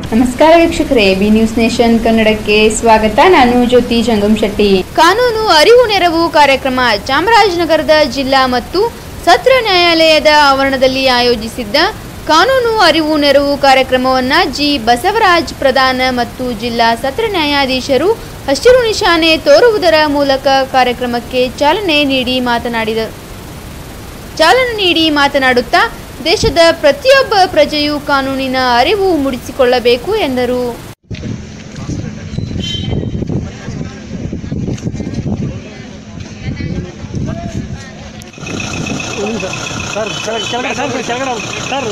ನಮಸ್ಕಾರ ವೀಕ್ಷಕರೇ B news nation ಕನ್ನಡಕ್ಕೆ ಸ್ವಾಗತ ನಾನು ಜ್ಯೋತಿ ಜಂಗಮ್ ಶೆಟ್ಟಿ ಕಾನೂನು ಅರಿವು ನೆರವು ಕಾರ್ಯಕ್ರಮ ಚಾಮರಾಜನಗರದ ಜಿಲ್ಲಾ ಮತ್ತು ಸತ್ರ ನ್ಯಾಯಾಲಯದ ಆವರಣದಲ್ಲಿ ಆಯೋಜಿಸಿದ್ದ ಕಾನೂನು ಅರಿವು ನೆರವು ಕಾರ್ಯಕ್ರಮವನ್ನು ಜಿ ಬಸವರಾಜ್ ಪ್ರಧಾನ ಮತ್ತು ಜಿಲ್ಲಾ ಸತ್ರ ನ್ಯಾಯಾಧೀಶರು ಹಸಿರು ನಿಶಾನೆ ತೋರುವುದರ ಮೂಲಕ ಕಾರ್ಯಕ್ರಮಕ್ಕೆ ಚಾಲನೆ ನೀಡಿ ಮಾತನಾಡಿದರು ಚಾಲನೆ ನೀಡಿ ಮಾತನಾಡುತ್ತಾ ದೇಶದ ಪ್ರತಿಯೊಬ್ಬ ಪ್ರಜೆಯೂ ಕಾನೂನಿನ ಅರಿವು ಮೂಡಿಸಿಕೊಳ್ಳಬೇಕು ಎಂದರು ಸರ್ ಕೆಳಗಡೆ ಕೆಳಗಡೆ ಸರ್ ಕೆಳಗಡೆ ಸರ್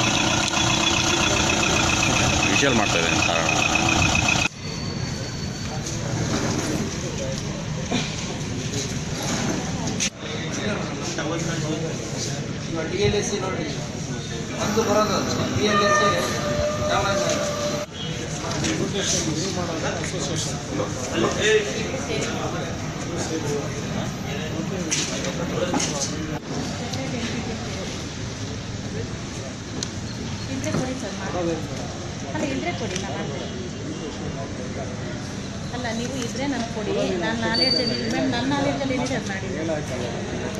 ವಿಷಲ್ ಮಾಡ್ತಾ ಇದ್ದೇನೆ sir D L S C ನೋಡಿ ಒಂದು ಬರೋದು ಡಿ ಎಲ್ ಎಸ್ ಸಿ ಇದ್ರೆ ಕೊಡಿ ಸರ್ ಮಾಡಿ ಅಲ್ಲ ಇದ್ರೆ ಕೊಡಿ ನಾನು ಮಾಡ್ತೀನಿ. ಅಲ್ಲ ನೀವು ಇದ್ರೆ ನನಗೆ ಕೊಡಿ ನಾನು ನಾಲೆಡ್ಜಲ್ಲಿ ಮೇಡಮ್ ನನ್ನ ನಾಲೆಡ್ಜಲ್ಲಿ ಏನಿದೆ ಅದು ಮಾಡಿ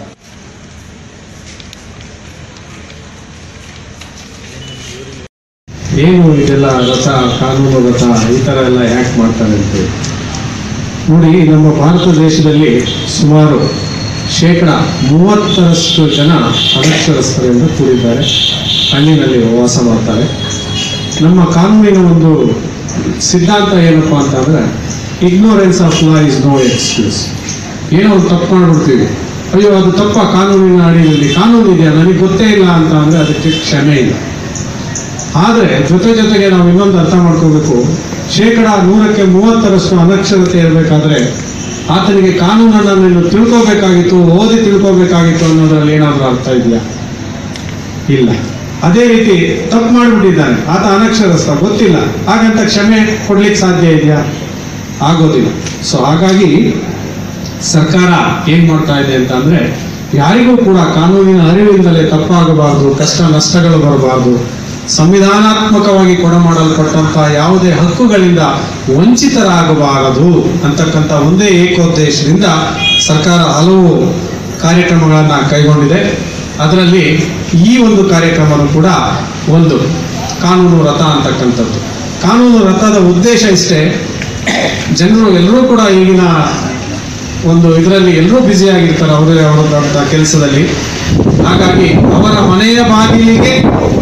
ಏನು ಇದೆಲ್ಲ ರಥ ಕಾನೂನು ರಥ ಈ ಥರ ಎಲ್ಲ ಯಾಕೆ ಮಾಡ್ತಾರೆ ಅಂತ ನೋಡಿ ನಮ್ಮ ಭಾರತ ದೇಶದಲ್ಲಿ ಸುಮಾರು ಶೇಕಡ ಮೂವತ್ತರಷ್ಟು ಜನ ಅನಕ್ಷರಸ್ಥರಿಂದ ಕೂಡಿದ್ದಾರೆ ಹಳ್ಳಿನಲ್ಲಿ ವಾಸ ಮಾಡ್ತಾರೆ ನಮ್ಮ ಕಾನೂನಿನ ಒಂದು ಸಿದ್ಧಾಂತ ಏನಪ್ಪ ಅಂತಂದ್ರೆ ignorance of law is no excuse ಏನೋ ಒಂದು ತಪ್ಪು ಮಾಡ್ಬಿಡ್ತೀವಿ ಅಯ್ಯೋ ಅದು ತಪ್ಪ ಕಾನೂನಿನ ಅಡಿಯಲ್ಲಿ ಕಾನೂನು ಇದೆಯಾ ನನಗೆ ಗೊತ್ತೇ ಇಲ್ಲ ಅಂತ ಅಂದ್ರೆ ಅದಕ್ಕೆ ಕ್ಷಮೆ ಇಲ್ಲ ಆದರೆ ಜೊತೆ ಜೊತೆಗೆ ನಾವು ಇನ್ನೊಂದು ಅರ್ಥ ಮಾಡ್ಕೋಬೇಕು ಶೇಕಡ ನೂರಕ್ಕೆ ಮೂವತ್ತರಷ್ಟು ಅನಕ್ಷರತೆ ಇರಬೇಕಾದ್ರೆ ಆತನಿಗೆ ಕಾನೂನನ್ನು ನೀನು ತಿಳ್ಕೋಬೇಕಾಗಿತ್ತು ಓದಿ ತಿಳ್ಕೋಬೇಕಾಗಿತ್ತು ಅನ್ನೋದ್ರಲ್ಲಿ ಏನಾದರೂ ಅರ್ಥ ಇದೆಯಾ ಇಲ್ಲ ಅದೇ ರೀತಿ ತಪ್ಪು ಮಾಡಿಬಿಟ್ಟಿದ್ದಾನೆ ಆತ ಅನಕ್ಷರಸ್ಥ ಗೊತ್ತಿಲ್ಲ ಹಾಗಂತ ಕ್ಷಮೆ ಕೊಡ್ಲಿಕ್ಕೆ ಸಾಧ್ಯ ಇದೆಯಾ ಆಗೋದಿಲ್ಲ ಸೊ ಹಾಗಾಗಿ ಸರ್ಕಾರ ಏನ್ ಮಾಡ್ತಾ ಇದೆ ಅಂತ ಅಂದ್ರೆ ಯಾರಿಗೂ ಕೂಡ ಕಾನೂನಿನ ಅರಿವಿಂದಲೇ ತಪ್ಪಾಗಬಾರದು ಕಷ್ಟ ನಷ್ಟಗಳು ಬರಬಾರದು ಸಂವಿಧಾನಾತ್ಮಕವಾಗಿ ಕೊಡಮಾಡಲ್ಪಟ್ಟಂತಹ ಯಾವುದೇ ಹಕ್ಕುಗಳಿಂದ ವಂಚಿತರಾಗಬಾರದು ಅಂತಕ್ಕಂಥ ಒಂದೇ ಏಕೋದ್ದೇಶದಿಂದ ಸರ್ಕಾರ ಹಲವು ಕಾರ್ಯಕ್ರಮಗಳನ್ನು ಕೈಗೊಂಡಿದೆ ಅದರಲ್ಲಿ ಈ ಒಂದು ಕಾರ್ಯಕ್ರಮನೂ ಕೂಡ ಒಂದು ಕಾನೂನು ರಥ ಅಂತಕ್ಕಂಥದ್ದು ಕಾನೂನು ರಥದ ಉದ್ದೇಶ ಇಷ್ಟೇ ಜನರು ಎಲ್ಲರೂ ಕೂಡ ಈಗಿನ ಒಂದು ಇದರಲ್ಲಿ ಎಲ್ಲರೂ ಬ್ಯುಸಿ ಆಗಿರ್ತಾರೆ ಅವರೇ ಅವರದಂಥ ಕೆಲಸದಲ್ಲಿ ಹಾಗಾಗಿ ಅವರ ಮನೆಯ ಬಾಗಿಲಿಗೆ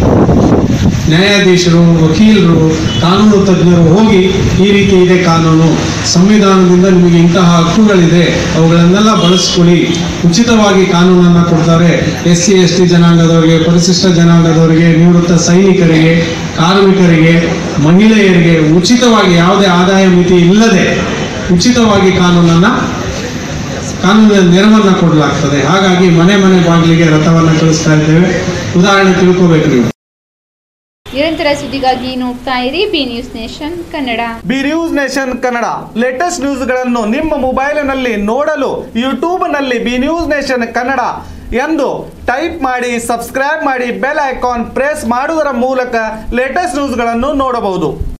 ನ್ಯಾಯಾಧೀಶರು ವಕೀಲರು ಕಾನೂನು ತಜ್ಞರು ಹೋಗಿ ಈ ರೀತಿ ಇದೆ ಕಾನೂನು ಸಂವಿಧಾನದಿಂದ ನಿಮಗೆ ಇಂತಹ ಹಕ್ಕುಗಳಿದೆ ಅವುಗಳನ್ನೆಲ್ಲ ಬಳಸ್ಕೊಳ್ಳಿ ಉಚಿತವಾಗಿ ಕಾನೂನನ್ನು ಕೊಡ್ತಾರೆ ಎಸ್ ಸಿ ಎಸ್ ಟಿ ಜನಾಂಗದವರಿಗೆ ಪರಿಶಿಷ್ಟ ಜನಾಂಗದವರಿಗೆ ನಿವೃತ್ತ ಸೈನಿಕರಿಗೆ ಕಾರ್ಮಿಕರಿಗೆ ಮಹಿಳೆಯರಿಗೆ ಉಚಿತವಾಗಿ ಯಾವುದೇ ಆದಾಯ ಮಿತಿ ಇಲ್ಲದೆ ಉಚಿತವಾಗಿ ಕಾನೂನನ್ನು ಕಾನೂನಿನ ನೆರವನ್ನ ಕೊಡಲಾಗ್ತದೆ ಹಾಗಾಗಿ ಮನೆ ಮನೆ ಬಾಗಿಲಿಗೆ ರಥವನ್ನು ಕಳಿಸ್ತಾ ಇದ್ದೇವೆ ಉದಾಹರಣೆ ತಿಳ್ಕೋಬೇಕು ನೀವು ನಿರಂತರ ಸುದ್ದಿಗಾಗಿ ನೋಡ್ತಾ ಇರಿ B news nation Kannada B news nation Kannada latest ನ್ಯೂಸ್ಗಳನ್ನು ನಿಮ್ಮ ಮೊಬೈಲಿನಲ್ಲಿ ನೋಡಲು ಯೂಟ್ಯೂಬ್ನಲ್ಲಿ ಬಿ ನ್ಯೂಸ್ ನೇಷನ್ ಕನ್ನಡ ಎಂದು ಟೈಪ್ ಮಾಡಿ ಸಬ್ಸ್ಕ್ರೈಬ್ ಮಾಡಿ ಬೆಲ್ ಐಕಾನ್ ಪ್ರೆಸ್ ಮಾಡುವುದರ ಮೂಲಕ ಲೇಟೆಸ್ಟ್ ನ್ಯೂಸ್ಗಳನ್ನು ನೋಡಬಹುದು